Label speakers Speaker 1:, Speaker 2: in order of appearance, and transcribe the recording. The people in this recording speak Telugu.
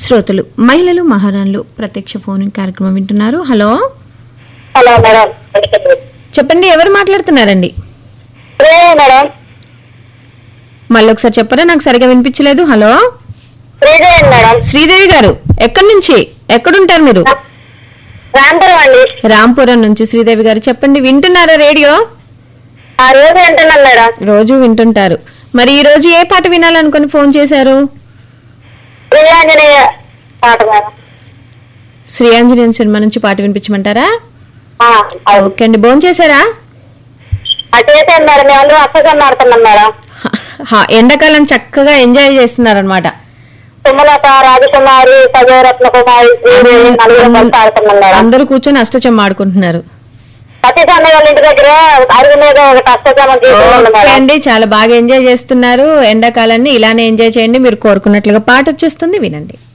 Speaker 1: శ్రోతలు మహిళలు మహారాణులు ప్రత్యక్ష ఫోన్ కార్యక్రమం వింటున్నారు హలో
Speaker 2: హలో మేడం
Speaker 1: చెప్పండి ఎవరు మాట్లాడుతున్నారండి
Speaker 2: శ్రీదేవి మేడం
Speaker 1: మళ్ళీ ఒకసారి చెప్పరా నాకు సరిగా వినిపించలేదు హలో
Speaker 2: శ్రీదేవి మేడం
Speaker 1: శ్రీదేవి గారు ఎక్కడి నుంచి ఎక్కడుంటారు మీరు
Speaker 2: రాంపురం అండి
Speaker 1: రాంపురం నుంచి శ్రీదేవి గారు చెప్పండి వింటున్నారా రేడియో
Speaker 2: ఆ రోజు వింటున్నాను మేడం
Speaker 1: రోజు వింటుంటారు మరి ఈ రోజు ఏ పాట వినాలనుకుని ఫోన్ చేశారు
Speaker 2: శ్రీయాంజనేయ పాట మేడం
Speaker 1: శ్రీ ఆంజనేయం సినిమా నుంచి పాట వినిపించమంటారా
Speaker 2: ఆ, అవును.
Speaker 1: ఓకే అండి భోజనం చేశారా
Speaker 2: అటు చేసాను మేడం మేము అందరూ అక్కగా ఆడుతున్నాం మేడం
Speaker 1: హా, ఎండాకాలం చక్కగా ఎంజాయ్ చేస్తున్నారనమాట
Speaker 2: సుమలత రాజకుమారి సజయరత్న కుమారి శ్రీదేవి నలుగురు కలిసి ఆడుతున్నాం మేడం
Speaker 1: అందరూ కూర్చొని అష్టచమ్మ ఆడుకుంటున్నారు
Speaker 2: సతీసామి వాళ్ళ ఇంటి దగ్గర అరుగు మీద ఒక అష్టజామం తీసుకున్నాం
Speaker 1: ఓకే
Speaker 2: మేడం
Speaker 1: అండి చాలా బాగా ఎంజాయ్ చేస్తున్నారు ఎండాకాలాన్ని ఇలానే ఎంజాయ్ చేయండి మీరు కోరుకున్నట్లుగా పాట వచ్చేస్తుంది వినండి